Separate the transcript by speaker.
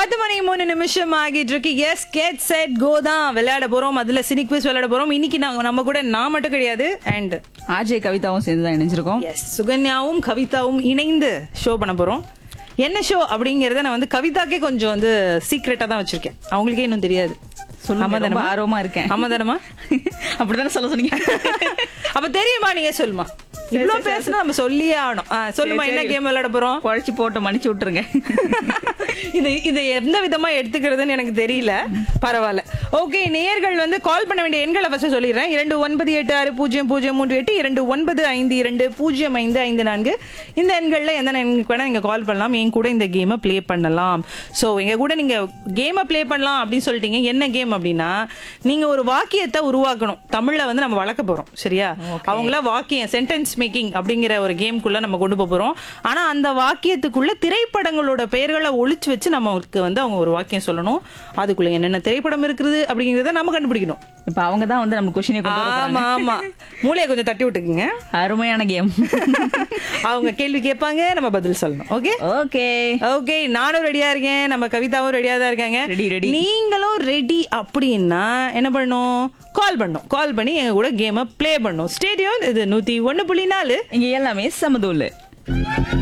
Speaker 1: பத்து மணி மூணு நிமிஷம் ஆகிட்டு இருக்கு எஸ் கேட் செட் கோ தான் விளையாட போறோம் அதுல சினிக் குவிஸ் விளையாட போறோம் இன்னைக்கு நாங்க நம்ம கூட நான் மட்டும் கிடையாது அண்ட்
Speaker 2: ஆர்ஜே கவிதாவும் சேர்ந்து தான் இணைஞ்சிருக்கோம்
Speaker 1: எஸ் சுகன்யாவும் கவிதாவும் இணைந்து ஷோ பண்ண போறோம் என்ன ஷோ அப்படிங்கறத நான் வந்து கவிதாக்கே கொஞ்சம் வந்து சீக்ரெட்டா தான் வச்சிருக்கேன் அவங்களுக்கே இன்னும் தெரியாது
Speaker 2: சொல்லுங்க,
Speaker 1: ஆமா
Speaker 2: ரொம்ப
Speaker 1: தானேம்மா?
Speaker 2: ஆர்வமா இருக்கேன்.
Speaker 1: ஆமா தானேம்மா?
Speaker 2: அப்படிதானே சொல்ல சொன்னீங்க
Speaker 1: அப்ப தெரியுமா நீங்க சொல்லுமா இவ்ளோ பேசுனா நம்ம சொல்லியே ஆகணும் ஆ, சொல்லுமா
Speaker 2: சரி,
Speaker 1: என்ன
Speaker 2: சரி.
Speaker 1: கேம் விளையாட போறோம்
Speaker 2: குழச்சி போட்டு மன்னிச்சு விட்டுருங்க
Speaker 1: இது இது எந்த விதமா எடுத்துக்கிறதுன்னு எனக்கு தெரியல பரவாயில்ல ஓகே நேயர்கள் வந்து கால் பண்ண வேண்டிய எண்களை ஃபர்ஸ்ட் சொல்லிடுறேன் இரண்டு ஒன்பது எட்டு ஆறு பூஜ்ஜியம் பூஜ்ஜியம் மூன்று எட்டு இரண்டு ஒன்பது ஐந்து இரண்டு பூஜ்ஜியம் ஐந்து ஐந்து நான்கு இந்த எண்கள்ல எந்த எண்ணுக்கு வேணா நீங்க கால் பண்ணலாம் என் கூட இந்த கேமை ப்ளே பண்ணலாம் ஸோ எங்க கூட நீங்க கேமை ப்ளே பண்ணலாம் அப்படின்னு சொல்லிட்டீங்க என்ன கேம் அப்படின்னா நீங்க ஒரு வாக்கியத்தை உருவாக்கணும் தமிழ்ல வந்து நம்ம வளர்க்க போறோம் சரியா அவங்கள வாக்கியம் சென்டென்ஸ் மேக்கிங் அப்படிங்கிற ஒரு கேம்குள்ள நம்ம கொண்டு போக போறோம் ஆனா அந்த வாக்கியத்துக்குள்ள திரைப்படங்களோட பெயர்களை ஒளிச்சு வச்சு நமக்கு வந்து அவங்க ஒரு வாக்கியம் சொல்லணும் அதுக்குள்ள என்னென்ன திரைப்படம் இருக்குது அப்படிங்கறத நம்ம கண்டுபிடிக்கணும்
Speaker 2: இப்ப அவங்க தான் வந்து நம்ம கொஸ்டினை கொண்டு வர
Speaker 1: ஆமா ஆமா மூளையை கொஞ்சம் தட்டி விட்டுக்குங்க
Speaker 2: அருமையான கேம்
Speaker 1: அவங்க கேள்வி கேட்பாங்க நம்ம பதில் சொல்லணும் ஓகே
Speaker 2: ஓகே
Speaker 1: ஓகே நானும் ரெடியா இருக்கேன் நம்ம கவிதாவும் ரெடியா தான் இருக்காங்க
Speaker 2: Ready, ready.
Speaker 1: நீங்களும் ரெடி அப்படின்னா என்ன பண்ணணும் கால் பண்ணும் கால் பண்ணி எங்க கூட கேமை ப்ளே பண்ணும் ஸ்டேடியம் இது நூத்தி ஒண்ணு புள்ளி நாலு
Speaker 2: இங்க எல்லாமே சமதூள்